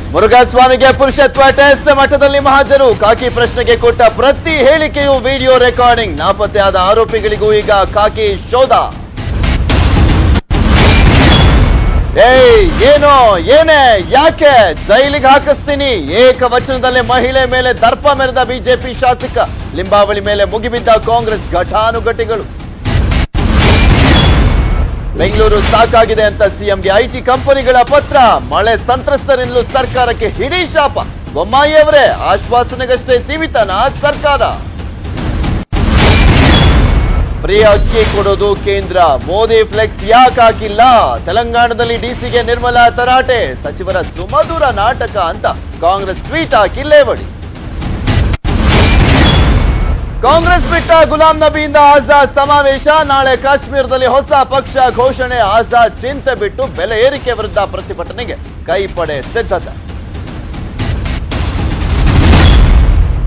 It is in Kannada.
ಮುರುಘಾಸ್ವಾಮಿಗೆ ಪುರುಷತ್ವ ಟೆಸ್ಟ್ ಮಠದಲ್ಲಿ ಮಹಾಜರು ಕಾಕಿ ಪ್ರಶ್ನೆಗೆ ಕೊಟ್ಟ ಪ್ರತಿ ಹೇಳಿಕೆಯು ವಿಡಿಯೋ ರೆಕಾರ್ಡಿಂಗ್ ನಾಪತ್ತೆಯಾದ ಆರೋಪಿಗಳಿಗೂ ಈಗ ಕಾಕಿ ಶೋಧ ಏಯ್ ಏನೋ ಏನೇ ಯಾಕೆ ಜೈಲಿಗೆ ಹಾಕಿಸ್ತೀನಿ ಏಕವಚನದಲ್ಲಿ ಮಹಿಳೆ ಮೇಲೆ ದರ್ಪ ಮೆರೆದ ಬಿಜೆಪಿ ಶಾಸಕ ಲಿಂಬಾವಳಿ ಮೇಲೆ ಮುಗಿಬಿದ್ದ ಕಾಂಗ್ರೆಸ್ ಘಟಾನುಘಟಿಗಳು ಬೆಂಗಳೂರು ಸಾಕಾಗಿದೆ ಅಂತ ಸಿಎಂಗೆ ಐಟಿ ಕಂಪನಿಗಳ ಪತ್ರ ಮಳೆ ಸಂತ್ರಸ್ತರಿಂದಲೂ ಸರ್ಕಾರಕ್ಕೆ ಹಿಡೀ ಶಾಪ ಬೊಮ್ಮಾಯಿ ಅವರೇ ಆಶ್ವಾಸನೆಗಷ್ಟೇ ಸೀಮಿತನಾ ಸರ್ಕಾರ ಫ್ರೀ ಅಕ್ಕಿ ಕೊಡೋದು ಕೇಂದ್ರ ಮೋದಿ ಫ್ಲೆಕ್ಸ್ ಯಾಕೆ ಹಾಕಿಲ್ಲ ತೆಲಂಗಾಣದಲ್ಲಿ ಡಿಸಿಗೆ ನಿರ್ಮಲಾ ತರಾಟೆ ಸಚಿವರ ಸುಮಧುರ ನಾಟಕ ಅಂತ ಕಾಂಗ್ರೆಸ್ ಟ್ವೀಟ್ ಹಾಕಿ ಲೇವಡಿ ಕಾಂಗ್ರೆಸ್ ಬಿಟ್ಟ ಗುಲಾಂ ನಬಿಯಿಂದ ಆಜಾದ್ ಸಮಾವೇಶ ನಾಳೆ ಕಾಶ್ಮೀರದಲ್ಲಿ ಹೊಸ ಪಕ್ಷ ಘೋಷಣೆ ಆಜಾದ್ ಚಿಂತೆ ಬಿಟ್ಟು ಬೆಲೆ ಏರಿಕೆ ವಿರುದ್ಧ ಪ್ರತಿಭಟನೆಗೆ ಕೈಪಡೆ ಸಿದ್ಧತೆ